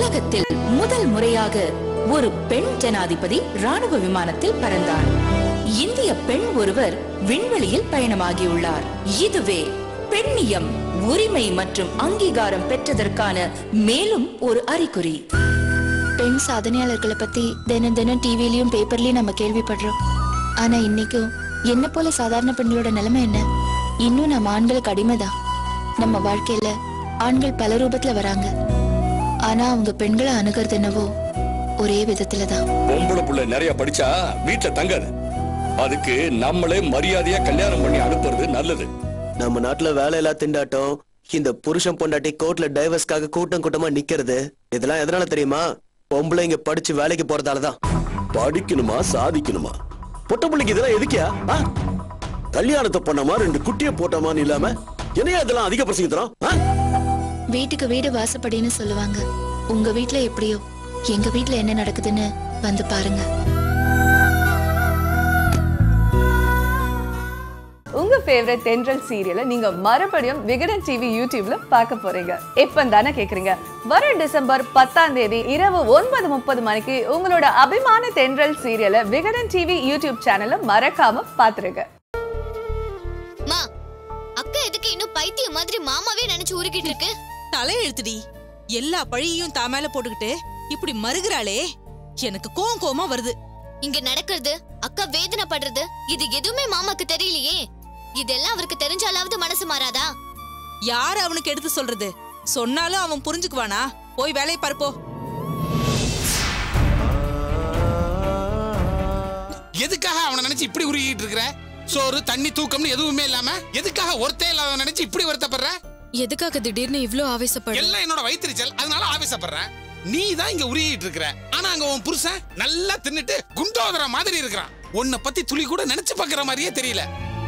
உலகத்தில் முதல் முறையாக ஒரு பெண் ஜனாதிபதி ராணுவ விமானத்தில் பறந்தார் இந்திய பெண் ஒருவர் விண்வெளியில் பயணமாகியுள்ளார் இதுவே பெண்ணியம் உரிமை மற்றும் அங்கீகாரம் பெற்றதற்கான மேலும் ஒரு அறிகுறி பெண் சாதனையாளர்களை பத்தி தினம் தினம் டிவிலயும் பேப்பர்லயும் நம்ம கேள்விப்படுறோம் ஆனா இன்னைக்கும் என்ன போல சாதாரண பெண்களோட நிலைமை என்ன இன்னும் நம்ம ஆண்களுக்கு அடிமைதான் நம்ம வாழ்க்கையில ஆண்கள் பல ரூபத்துல வராங்க ஆனா அவங்க பெண்களை அணுகிறது என்னவோ ஒரே விதத்துல தான் பொம்பளை புள்ள நிறைய படிச்சா வீட்டுல தங்காது அதுக்கு நம்மளே மரியாதையா கல்யாணம் பண்ணி அனுப்புறது நல்லது நம்ம நாட்டுல வேலையில்லா திண்டாட்டம் இந்த புருஷன் பொண்டாட்டி கோர்ட்ல டைவர்ஸ்க்காக கூட்டம் கூட்டமா நிக்கிறது இதெல்லாம் எதனால தெரியுமா பொம்பளைங்க படிச்சு வேலைக்கு போறதாலதான் படிக்கணுமா சாதிக்கணுமா பொட்ட பிள்ளைக்கு இதெல்லாம் எதுக்கியா ஆ? கல்யாணத்தை பண்ணமா ரெண்டு குட்டிய போட்டோமான்னு இல்லாம என்னையா இதெல்லாம் அதிக பிரசங்கித்தனம் ஆ? வீட்டுக்கு வீடு வாசப்படின்னு சொல்லுவாங்க உங்க வீட்ல எப்படியோ எங்க வீட்ல என்ன நடக்குதுன்னு வந்து பாருங்க உங்க ஃபேவரட் தென்றல் சீரியலை நீங்க மறுபடியும் விகடன் டிவி யூடியூப்ல பார்க்க போறீங்க எப்ப தானே கேக்குறீங்க வர டிசம்பர் பத்தாம் தேதி இரவு ஒன்பது முப்பது மணிக்கு உங்களோட அபிமான தென்றல் சீரியலை விகடன் டிவி யூடியூப் சேனல்ல மறக்காம பாத்துருங்க மா அக்கா எதுக்கு இன்னும் பைத்தியம் மாதிரி மாமாவே நினைச்சு உருகிட்டு இருக்கு தலையெழுத்துடி எல்லா பழியையும் தா மேல போட்டுக்கிட்டு இப்படி மறுகிறாளே எனக்கு கோவம் கோவமா வருது இங்க நடக்கிறது அக்கா வேதனைப்படுறது இது எதுவுமே மாமாக்கு தெரியலையே இதெல்லாம் அவருக்கு தெரிஞ்சாலாவது மனசு மாறாதா யார் அவனுக்கு எடுத்து சொல்றது சொன்னாலும் அவன் புரிஞ்சுக்குவானா போய் வேலையை பார்ப்போ எதுக்காக அவனை நினைச்சு இப்படி உருகிட்டு இருக்கிற சோறு தண்ணி தூக்கம்னு எதுவுமே இல்லாம எதுக்காக ஒருத்தே இல்லாத நினைச்சு இப்படி வருத்தப்படுற எதுக்காக திடீர்னு இவ்ளோ ஆவேசப்பட எல்லாம் என்னோட வயிற்றுச்சல் அதனால ஆவேசப்படுறேன் நீ தான் இங்க உருகிட்டு இருக்கிற ஆனா அங்க உன் புருஷன் நல்லா தின்னுட்டு குண்டோதர மாதிரி இருக்கிறான் உன்னை பத்தி துளி கூட நினைச்சு பார்க்கிற மாதிரியே தெரியல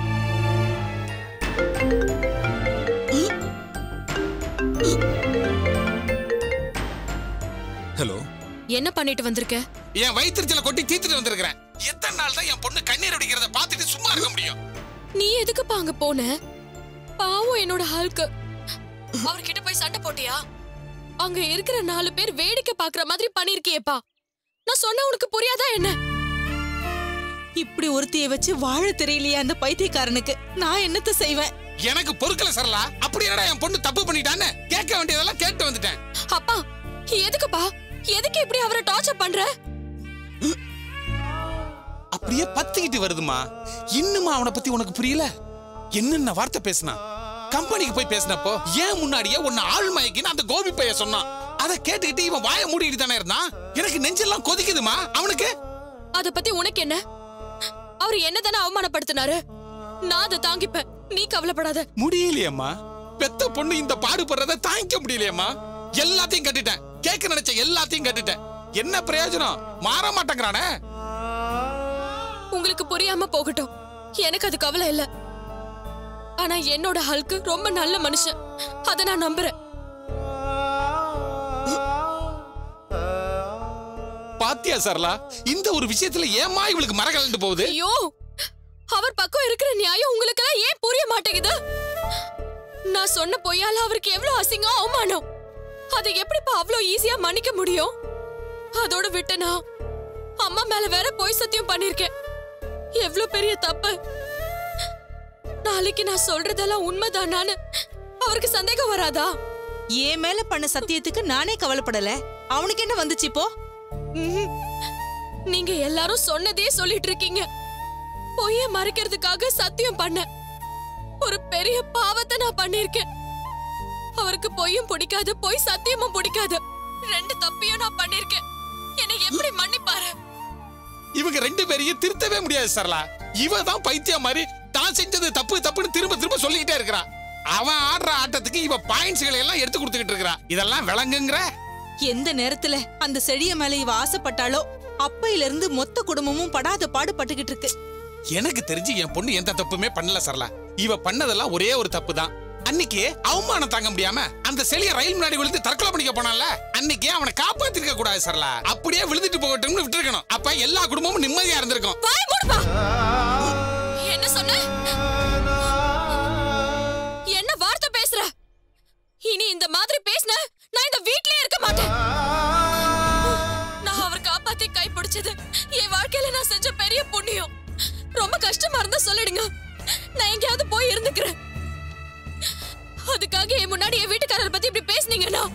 ஹலோ என்ன பண்ணிட்டு வந்திருக்க என் வயிற்றுச்சல கொட்டி தீத்துட்டு வந்திருக்கிறேன் எத்தனை நாள் தான் என் பொண்ணு கண்ணீர் அடிக்கிறத பார்த்துட்டு சும்மா இருக்க முடியும் நீ எதுக்குப்பா அங்க போன பாவம் என்னோட ஹால்க்கு அவர்கிட்ட போய் சண்டை போட்டியா அங்க இருக்கிற நாலு பேர் வேடிக்கை பாக்குற மாதிரி பண்ணிருக்கியேப்பா நான் சொன்ன உனக்கு புரியாதா என்ன இப்படி ஒருத்திய வச்சு வாழ தெரியலையே அந்த பைத்தியக்காரனுக்கு நான் என்னத்த செய்வேன் எனக்கு பொறுக்கல சரலா அப்படி என்னடா என் பொண்ணு தப்பு பண்ணிட்டான்னு கேட்க வேண்டியதெல்லாம் கேட்டு வந்துட்டேன் அப்பா எதுக்குப்பா எதுக்கு இப்படி அவரை டார்ச்சர் பண்ற அப்படியே பத்திக்கிட்டு வருதுமா இன்னுமா அவனை பத்தி உனக்கு புரியல என்னென்ன வார்த்தை பேசினா கம்பெனிக்கு போய் பேசினப்போ ஏன் முன்னாடியே உன்னை ஆள் மயக்கின்னு அந்த கோபி பைய சொன்னான் அதை கேட்டுக்கிட்டு இவன் வாயை மூடிட்டு தானே இருந்தான் எனக்கு நெஞ்செல்லாம் கொதிக்குதுமா அவனுக்கு அத பத்தி உனக்கு என்ன அவர் என்னதானே அவமானப்படுத்தினாரு நான் அதை தாங்கிப்பேன் நீ கவலைப்படாத முடியலையேம்மா பெத்த பொண்ணு இந்த பாடுபடுறத தாங்கிக்க முடியலையேம்மா எல்லாத்தையும் கட்டிட்டேன் கேட்க நினைச்ச எல்லாத்தையும் கட்டிட்டேன் என்ன பிரயோஜனம் மாற மாட்டேங்கிறானே உங்களுக்கு புரியாம போகட்டும் எனக்கு அது கவலை இல்ல ஆனா என்னோட ஹல்க்கு ரொம்ப நல்ல மனுஷன் அத நான் நம்புறேன் பாத்தியா சரலா இந்த ஒரு விஷயத்துல ஏமா இவளுக்கு மரகலண்டு போகுது ஐயோ அவர் பக்கம் இருக்கிற நியாயம் உங்களுக்கெல்லாம் ஏன் புரிய மாட்டேங்குது நான் சொன்ன பொய்யால அவருக்கு எவ்வளவு அசிங்கம் அவமானம் அதை எப்படிப்பா அவ்வளோ ஈஸியா மன்னிக்க முடியும் அதோட விட்டனா அம்மா மேல வேற பொய் சத்தியம் பண்ணிருக்கேன் எவ்வளவு பெரிய தப்பு நாளைக்கு நான் சொல்றதெல்லாம் உண்மைதானான்னு அவருக்கு சந்தேகம் வராதா என் மேல பண்ண சத்தியத்துக்கு நானே கவலைப்படல அவனுக்கு என்ன வந்துச்சு இப்போ ம்ஹும். நீங்க எல்லாரும் சொன்னதே சொல்லிட்டு இருக்கீங்க பொய்ய மறைக்கிறதுக்காக சத்தியம் பண்ண ஒரு பெரிய பாவத்தை நான் பண்ணிருக்கேன் அவருக்கு பொய்யும் பிடிக்காது பொய் சத்தியமும் பிடிக்காது ரெண்டு தப்பையும் நான் பண்ணிருக்கேன் என்னை எப்படி மன்னிப்பாரு இவங்க ரெண்டு பேரையும் திருத்தவே முடியாது சரலா இவ தான் பைத்தியம் மாதிரி தான் செஞ்சது தப்பு தப்புன்னு திரும்ப திரும்ப சொல்லிக்கிட்டே இருக்கிறா அவன் ஆடுற ஆட்டத்துக்கு இவ பாயிண்ட்ஸ்களை எல்லாம் எடுத்து கொடுத்துக்கிட்டு இருக்கிறா இதெல்லாம் விளங்குங்கிற எந்த நேரத்துல அந்த செடிய மேல இவ ஆசைப்பட்டாளோ அப்பையில இருந்து மொத்த குடும்பமும் படாத பாடு பட்டுக்கிட்டு இருக்கு எனக்கு தெரிஞ்சு என் பொண்ணு எந்த தப்புமே பண்ணல சரலா இவ பண்ணதெல்லாம் ஒரே ஒரு தப்பு தான் அன்னைக்கு அவமானம் தாங்க முடியாம அந்த செலிய ரயில் முன்னாடி விழுந்து தற்கொலை பண்ணிக்க போனான்ல அன்னைக்கு அவனை காப்பாத்திருக்க கூடாது சரலா அப்படியே விழுந்துட்டு போகட்டும்னு விட்டுருக்கணும் அப்ப எல்லா குடும்பமும் நிம்மதியா இருந்திருக்கும் வாய் மூடுப்பா என்ன சொன்ன என்ன வார்த்தை பேசுற இனி இந்த மாதிரி பேசின நான் இந்த வீட்லயே இருக்க மாட்டேன் கிடைச்சது என் வாழ்க்கையில நான் செஞ்ச பெரிய புண்ணியம் ரொம்ப கஷ்டமா இருந்தா சொல்லிடுங்க நான் எங்கேயாவது போய் இருந்துக்கிறேன் அதுக்காக என் முன்னாடி என் வீட்டுக்காரர் பத்தி இப்படி பேசுனீங்கன்னா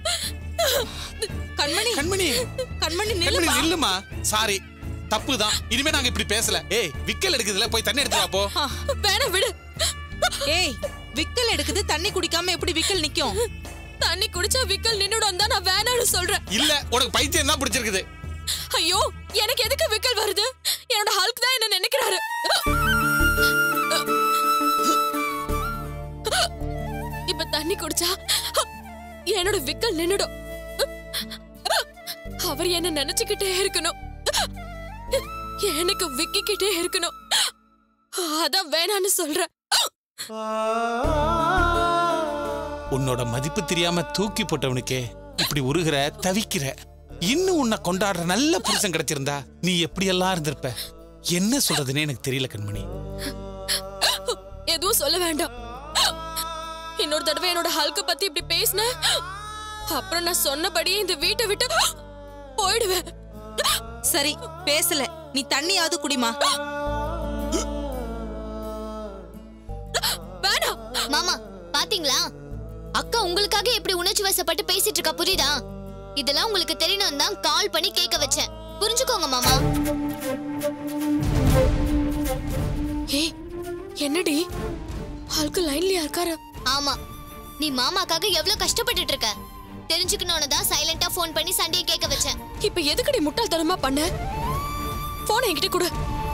கண்மணி கண்மணி கண்மணி கண்மணி நில்லுமா நில்லுமா சாரி தப்பு தான் இனிமே நாங்க இப்படி பேசல ஏய் விக்கல் எடுக்குதுல போய் தண்ணி எடுத்து வா போ வேணாம் விடு ஏய் விக்கல் எடுக்குது தண்ணி குடிக்காம எப்படி விக்கல் நிக்கும் தண்ணி குடிச்சா விக்கல் நின்னுடும் தான் நான் வேணாம்னு சொல்றேன் இல்ல உனக்கு பைத்தியம் தான் பிடிச்சிருக்குது ஐயோ எனக்கு எதுக்கு விக்கல் வருது என்னோட ஹல்க் தான் என்ன நினைக்கிறாரு இப்ப தண்ணி குடிச்சா என்னோட விக்கல் நின்னுடும் அவர் என்ன நினைச்சுக்கிட்டே இருக்கணும் எனக்கு விக்கிக்கிட்டே இருக்கணும் அதான் வேணான்னு சொல்றேன் உன்னோட மதிப்பு தெரியாம தூக்கி போட்டவனுக்கே இப்படி உருகிற தவிக்கிற இன்னும் உன்னை கொண்டாடுற நல்ல புருஷன் கிடைச்சிருந்தா நீ எப்படியெல்லாம் இருந்திருப்ப என்ன சொல்றதுன்னே எனக்கு தெரியல கண்மணி எதுவும் சொல்ல வேண்டாம் இன்னொரு தடவை என்னோட ஹல்க பத்தி இப்படி பேசின அப்புறம் நான் சொன்னபடியே இந்த வீட்டை விட்டு போயிடுவேன் சரி பேசல நீ தண்ணியாவது குடிமா வேணாம் மாமா பாத்தீங்களா அக்கா உங்களுக்காக எப்படி உணர்ச்சி வசப்பட்டு பேசிட்டு இருக்கா புரியுதா இதெல்லாம் உங்களுக்கு தெரியணும் தான் கால் பண்ணி கேட்க வச்சேன் புரிஞ்சுக்கோங்க மாமா ஏய் என்னடி ஹல்கு லைன்லயா இருக்காரு ஆமா நீ மாமாக்காக எவ்வளவு கஷ்டப்பட்டுட்டு இருக்க தெரிஞ்சுக்கணும்னு தான் சைலண்டா ஃபோன் பண்ணி சண்டையை கேட்க வச்சேன் இப்ப எதுக்குடி முட்டாள்தனமா பண்ண போன என்கிட்ட கொடு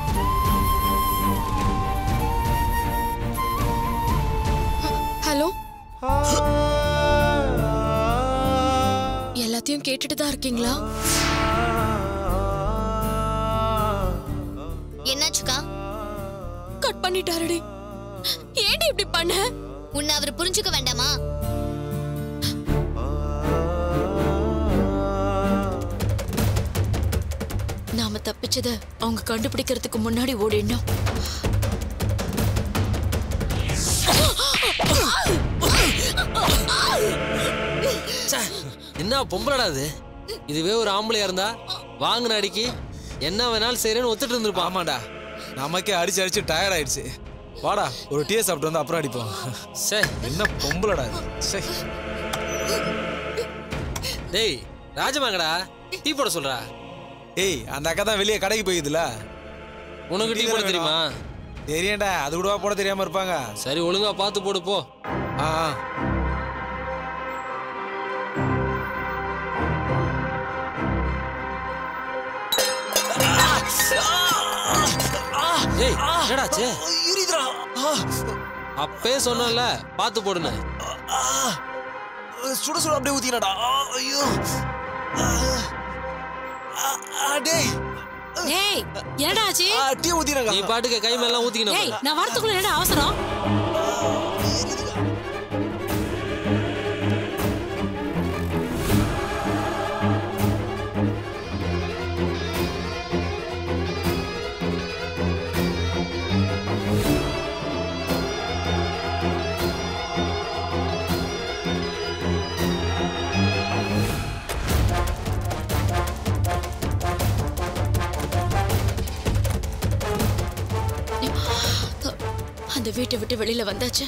ஹலோ எல்லாத்தையும் கேட்டுட்டு தான் இருக்கீங்களா என்னாச்சுக்கா கட் பண்ணிட்டாருடி ஏன்டி இப்படி பண்ண உன்னை அவர் புரிஞ்சுக்க வேண்டாமா நாம தப்பிச்சத அவங்க கண்டுபிடிக்கிறதுக்கு முன்னாடி ஓடிடணும் ச்சே, என்ன பொம்பளடா இது இதுவே ஒரு ஆம்பளையா இருந்தா வாங்கின அடிக்கு என்ன வேணாலும் செய்யறேன்னு ஒத்துட்டு இருந்திருப்பான் ஆமாடா நமக்கே அடிச்சு அடிச்சு டயர்ட் ஆயிடுச்சு வாடா ஒரு டீ சாப்பிட்டு வந்து அப்புறம் அடிப்போம் சே என்ன பொம்பளடா இது சே டேய் ராஜமாங்கடா டீ போட சொல்றா ஏய் அந்த அக்கா தான் வெளியே கடைக்கு போயிதுல உனக்கு டீ போட தெரியுமா தெரியண்டா அது கூடவா போட தெரியாம இருப்பாங்க சரி ஒழுங்கா பார்த்து போடு போ ஆ ஆ. டேய் என்னடாச்சு அப்பே சொன்னல பார்த்து போடுன்னு சுட சுட அப்படியே ஊத்தினடா ஐயோ டேய் ஏய் என்னடாச்சு டீ ஊத்தினங்க நீ பாட்டுக்கு கை மேலாம் ஏய் ஊத்திக்கணும் நான் வரதுக்குள்ள என்னடா அவசரம் அந்த வீட்டை விட்டு வெளியில வந்தாச்சு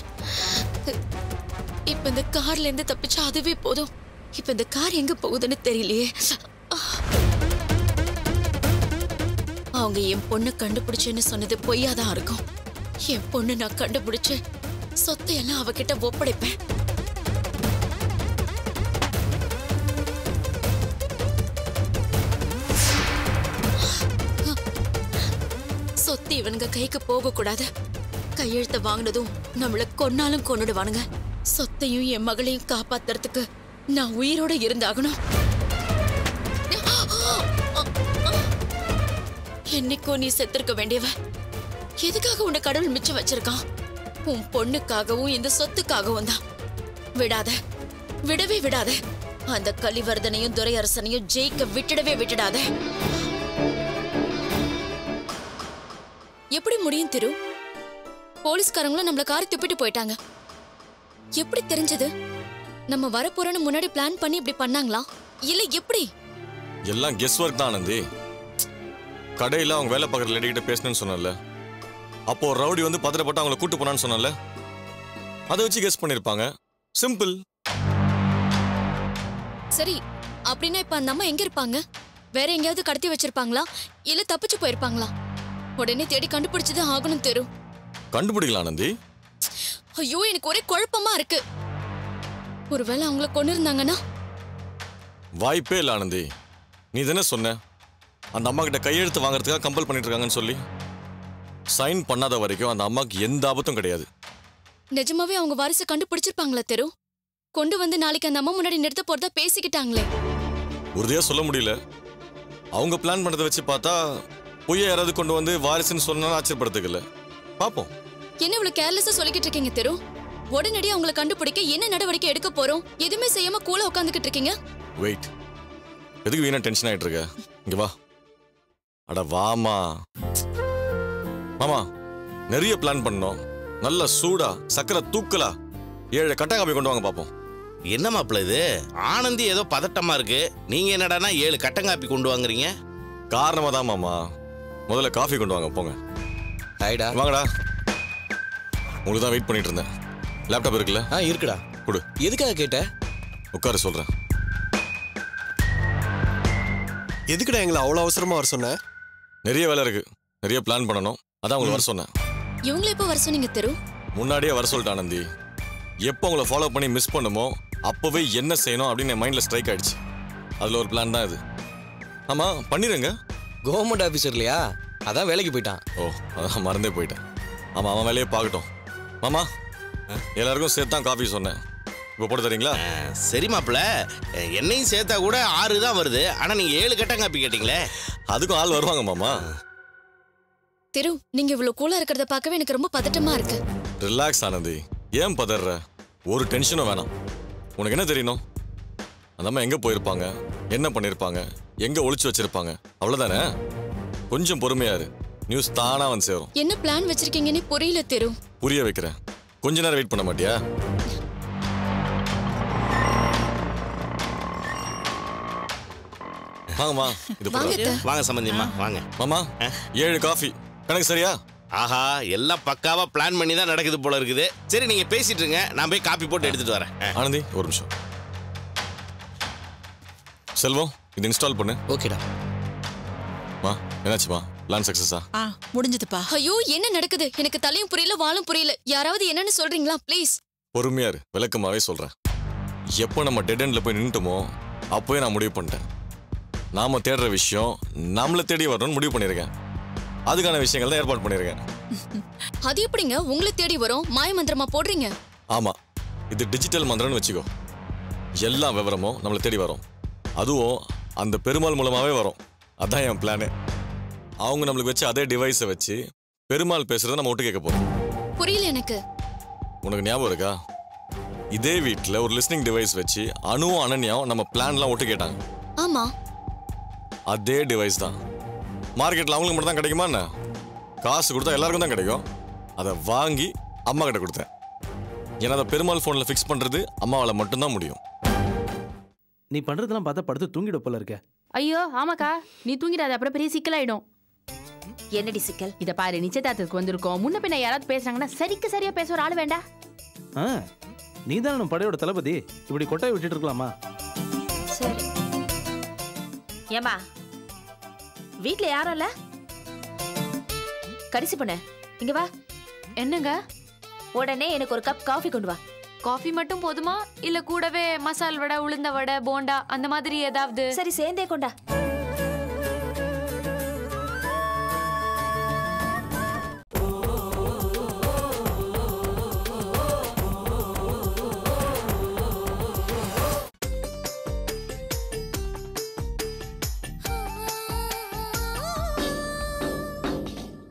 இப்ப இந்த கார்ல இருந்து தப்பிச்சா அதுவே போதும் இப்ப இந்த கார் எங்க போகுதுன்னு தெரியலையே அவங்க என் பொண்ணை கண்டுபிடிச்சேன்னு சொன்னது பொய்யா தான் இருக்கும் என் பொண்ணு நான் கண்டுபிடிச்சு சொத்தையெல்லாம் அவகிட்ட ஒப்படைப்பேன் சொத்து இவனுங்க கைக்கு போக கூடாது கையெழுத்த வாங்கினதும் நம்மள கொன்னாலும் கொன்னுடுவானுங்க சொத்தையும் என் மகளையும் காப்பாத்துறதுக்கு நான் உயிரோட இருந்தாகணும் என்னைக்கோ நீ செத்திருக்க வேண்டியவ எதுக்காக உன்னை கடவுள் மிச்சம் வச்சிருக்கான் உன் பொண்ணுக்காகவும் இந்த சொத்துக்காகவும் தான் விடாத விடவே விடாத அந்த கலிவர்தனையும் துரையரசனையும் ஜெயிக்க விட்டுடவே விட்டுடாத எப்படி முடியும் திரு போலீஸ்காரங்களும் நம்மள காரி துப்பிட்டு போயிட்டாங்க எப்படி தெரிஞ்சது நம்ம வரப்போறோம்னு முன்னாடி பிளான் பண்ணி இப்படி பண்ணாங்களா இல்ல எப்படி எல்லாம் கெஸ் ஒர்க் தான் ஆனந்தி கடையில் அவங்க வேலை பார்க்குற லேடி கிட்ட பேசணும்னு சொன்னல அப்போ ஒரு ரவுடி வந்து பதறப்பட்டு அவங்கள கூட்டு போனான்னு சொன்னல அதை வச்சு கெஸ் பண்ணியிருப்பாங்க சிம்பிள் சரி அப்படின்னா இப்ப அந்த அம்மா எங்க இருப்பாங்க வேற எங்கேயாவது கடத்தி வச்சிருப்பாங்களா இல்ல தப்பிச்சு போயிருப்பாங்களா உடனே தேடி கண்டுபிடிச்சுதான் ஆகணும் தெரு கண்டுபிடிக்கலாம் ஆனந்தி ஐயோ எனக்கு ஒரே குழப்பமா இருக்கு ஒருவேளை அவங்கள கொண்டு இருந்தாங்கன்னா வாய்ப்பே இல்லை ஆனந்தி நீ தானே சொன்ன அந்த அம்மா கிட்ட கையெழுத்து வாங்குறதுக்காக கம்பல் பண்ணிட்டு இருக்காங்கன்னு சொல்லி சைன் பண்ணாத வரைக்கும் அந்த அம்மாக்கு எந்த ஆபத்தும் கிடையாது நிஜமாவே அவங்க வாரிசு கண்டுபிடிச்சிருப்பாங்களா தெரு கொண்டு வந்து நாளைக்கு அந்த அம்மா முன்னாடி நிறுத்த போறதா பேசிக்கிட்டாங்களே உறுதியா சொல்ல முடியல அவங்க பிளான் பண்ணதை வச்சு பார்த்தா பொய்ய யாராவது கொண்டு வந்து வாரிசுன்னு சொன்னாலும் ஆச்சரியப்படுத்துக்கல பார்ப்போம் என்ன இவ்வளவு கேர்லெஸ்ஸா சொல்லிக்கிட்டு இருக்கீங்க தெரு உடனடியாக அவங்கள கண்டுபிடிக்க என்ன நடவடிக்கை எடுக்க போறோம் எதுவுமே செய்யாம கூல உட்காந்துக்கிட்டு இருக்கீங்க வெயிட் எதுக்கு வீணா டென்ஷன் ஆயிட்டு இருக்க இங்க வா அட வாமா மாமா நிறைய பிளான் பண்ணோம் நல்ல சூடா சக்கரை தூக்கலா ஏழு கட்டா காப்பி கொண்டு வாங்க பாப்போம் என்ன மாப்பிள்ள இது ஆனந்தி ஏதோ பதட்டமா இருக்கு நீங்க என்னடானா ஏழு கட்டங்காப்பி கொண்டு வாங்குறீங்க காரணமா தான் மாமா முதல்ல காஃபி கொண்டு வாங்க போங்க ஹாய்டா வாங்கடா உங்களுக்கு தான் வெயிட் பண்ணிட்டு இருந்தேன் லேப்டாப் இருக்குல்ல ஆ இருக்குடா கொடு எதுக்காக கேட்ட உட்கார சொல்றேன் எதுக்குடா எங்களை அவ்வளோ அவசரமா வர சொன்ன நிறைய வேலை இருக்கு நிறைய பிளான் பண்ணணும் அதான் உங்களை வர சொன்னேன் இவங்கள எப்போ வர சொன்னீங்க தெரு முன்னாடியே வர சொல்லிட்டு ஆனந்தி எப்போ உங்களை ஃபாலோ பண்ணி மிஸ் பண்ணுமோ அப்போவே என்ன செய்யணும் அப்படின்னு என் மைண்டில் ஸ்ட்ரைக் ஆயிடுச்சு அதில் ஒரு பிளான் தான் இது ஆமாம் பண்ணிடுங்க கவர்மெண்ட் ஆஃபீஸர் இல்லையா அதான் வேலைக்கு போயிட்டான் ஓ அதான் மறந்தே போயிட்டேன் ஆமாம் அவன் வேலையே பார்க்கட்டும் மாமா எல்லாருக்கும் சேர்த்து தான் காஃபி சொன்னேன் இப்போ போட்டு தரீங்களா சரி மாப்பிள்ள என்னையும் சேர்த்தா கூட ஆறு தான் வருது ஆனா நீங்க ஏழு கட்டங்காப்பி கேட்டீங்களே அதுக்கும் ஆள் வருவாங்க மாமா தெரு நீங்க இவ்வளவு கூலா இருக்கிறத பார்க்கவே எனக்கு ரொம்ப பதட்டமா இருக்கு ரிலாக்ஸ் ஆனந்தி ஏன் பதற ஒரு டென்ஷனும் வேணாம் உனக்கு என்ன தெரியணும் அந்த அம்மா எங்கே போயிருப்பாங்க என்ன பண்ணியிருப்பாங்க எங்கே ஒளிச்சு வச்சிருப்பாங்க அவ்வளோதானே கொஞ்சம் பொறுமையா இரு நியூஸ் தானா வந்து சேரும் என்ன பிளான் வச்சிருக்கீங்கன்னு புரியல தெரு புரிய வைக்கிறேன் கொஞ்ச நேரம் வெயிட் பண்ண மாட்டியா வாங்கம்மா இது வாங்க போடுறேன். அத்தை. வாங்க சம்பந்தியம்மா வாங்க மாமா ஏழு காஃபி கணக்கு சரியா ஆஹா எல்லாம் பக்காவா பிளான் பண்ணி தான் நடக்குது போல இருக்குது சரி நீங்க பேசிட்டு இருங்க நான் போய் காப்பி போட்டு எடுத்துட்டு வரேன் ஆ. ஆனந்தி ஒரு நிமிஷம் செல்வம் இது இன்ஸ்டால் பண்ணு ஓகேடா மா என்னாச்சுமா பிளான் சக்சஸா ஆ முடிஞ்சதுப்பா ஐயோ என்ன நடக்குது எனக்கு தலையும் புரியல வாலும் புரியல யாராவது என்னன்னு சொல்றீங்களா ப்ளீஸ் பொறுமையா இரு விளக்கமாவே சொல்றேன் எப்போ நம்ம டெட் எண்ட்ல போய் நின்னுட்டோமோ அப்போயே நான் முடிவு பண்ணிட்டேன் நாம தேடுற விஷயம் நம்மளை தேடி வரணும்னு முடிவு பண்ணியிருக்கேன் அதுக்கான விஷயங்கள் தான் ஏற்பாடு பண்ணியிருக்கேன் அது எப்படிங்க உங்களை தேடி வரும் மாய மந்திரமா போடுறீங்க ஆமா இது டிஜிட்டல் மந்திரம்னு வச்சுக்கோ எல்லா விவரமும் நம்மளை தேடி வரும் அதுவும் அந்த பெருமாள் மூலமாவே வரும் அதான் என் பிளானு அவங்க நம்மளுக்கு வச்சு அதே டிவைஸை வச்சு பெருமாள் பேசுறத நம்ம ஒட்டு கேட்க போறோம் புரியல எனக்கு உனக்கு ஞாபகம் இருக்கா இதே வீட்டில் ஒரு லிஸ்னிங் டிவைஸ் வச்சு அணுவும் அனன்யாவும் நம்ம பிளான்லாம் ஒட்டு கேட்டாங்க ஆமா அதே டிவைஸ் தான் மார்க்கெட்டில் அவங்களுக்கு மட்டும் தான் கிடைக்குமா என்ன காசு கொடுத்தா எல்லாருக்கும் தான் கிடைக்கும் அதை வாங்கி அம்மா கிட்ட கொடுத்தேன் ஏன்னா அதை பெருமாள் ஃபோனில் ஃபிக்ஸ் பண்ணுறது அம்மாவால் மட்டும்தான் முடியும் நீ பண்றதெல்லாம் பார்த்தா படுத்து தூங்கிட போல இருக்க ஐயோ ஆமாக்கா நீ தூங்கிடாத அப்புறம் பெரிய சிக்கலாயிடும் என்னடி சிக்கல் இத பாரு நிச்சயதார்த்தத்துக்கு வந்திருக்கோம் முன்ன பின்ன யாராவது பேசுறாங்கன்னா சரிக்கு சரியா பேச ஒரு ஆள் வேண்டாம் ஆ நீ தானே நம்ம படையோட தளபதி இப்படி கொட்டாய் விட்டுட்டு இருக்கலாமா சரி ஏமா வீட்ல யாரும் இல்ல கரிசி பொண்ணு இங்க வா என்னங்க உடனே எனக்கு ஒரு கப் காஃபி கொண்டு வா காஃபி மட்டும் போதுமா இல்ல கூடவே மசால் வடை உளுந்த வடை போண்டா அந்த மாதிரி ஏதாவது சரி சேர்ந்தே கொண்டா